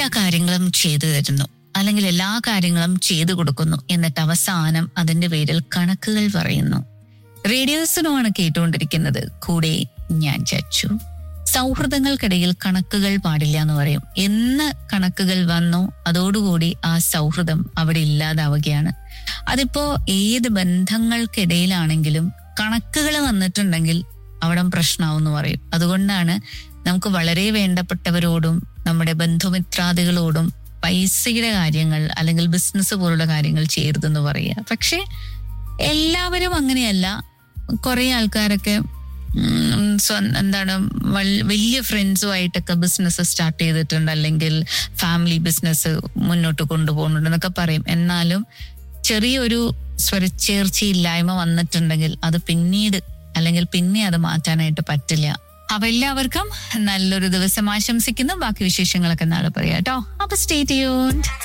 കാര്യങ്ങളും ചെയ്തു തരുന്നു അല്ലെങ്കിൽ എല്ലാ കാര്യങ്ങളും ചെയ്തു കൊടുക്കുന്നു എന്നിട്ട് അവസാനം അതിന്റെ പേരിൽ കണക്കുകൾ പറയുന്നു റേഡിയോസിനുമാണ് കേട്ടുകൊണ്ടിരിക്കുന്നത് കൂടെ ഞാൻ ചച്ചു സൗഹൃദങ്ങൾക്കിടയിൽ കണക്കുകൾ പാടില്ല എന്ന് പറയും എന്ന് കണക്കുകൾ വന്നോ അതോടുകൂടി ആ സൗഹൃദം അവിടെ ഇല്ലാതാവുകയാണ് അതിപ്പോ ഏത് ബന്ധങ്ങൾക്കിടയിലാണെങ്കിലും കണക്കുകൾ വന്നിട്ടുണ്ടെങ്കിൽ അവിടെ പ്രശ്നമാവും എന്ന് പറയും അതുകൊണ്ടാണ് നമുക്ക് വളരെ വേണ്ടപ്പെട്ടവരോടും നമ്മുടെ ബന്ധുമിത്രാദികളോടും പൈസയുടെ കാര്യങ്ങൾ അല്ലെങ്കിൽ ബിസിനസ് പോലുള്ള കാര്യങ്ങൾ ചെയ്യരുതെന്ന് പറയുക പക്ഷെ എല്ലാവരും അങ്ങനെയല്ല കുറെ ആൾക്കാരൊക്കെ ഉം, സ്വ- എന്താണ് വൽ- വലിയ ഫ്രണ്ട്സുമായിട്ടൊക്കെ ബിസിനസ് സ്റ്റാർട്ട് ചെയ്തിട്ടുണ്ട് അല്ലെങ്കിൽ ഫാമിലി ബിസിനസ് മുന്നോട്ട് കൊണ്ടുപോകുന്നുണ്ട് എന്നൊക്കെ പറയും എന്നാലും ചെറിയൊരു സ്വരച്ചേർച്ചയില്ലായ്മ വന്നിട്ടുണ്ടെങ്കിൽ അത് പിന്നീട് അല്ലെങ്കിൽ പിന്നെ അത് മാറ്റാനായിട്ട് പറ്റില്ല അപ്പൊ എല്ലാവർക്കും നല്ലൊരു ദിവസം ആശംസിക്കുന്നു ബാക്കി വിശേഷങ്ങളൊക്കെ നാളെ പറയാം കേട്ടോ അപ്പൊ സ്റ്റേ ട്യൂൺഡ്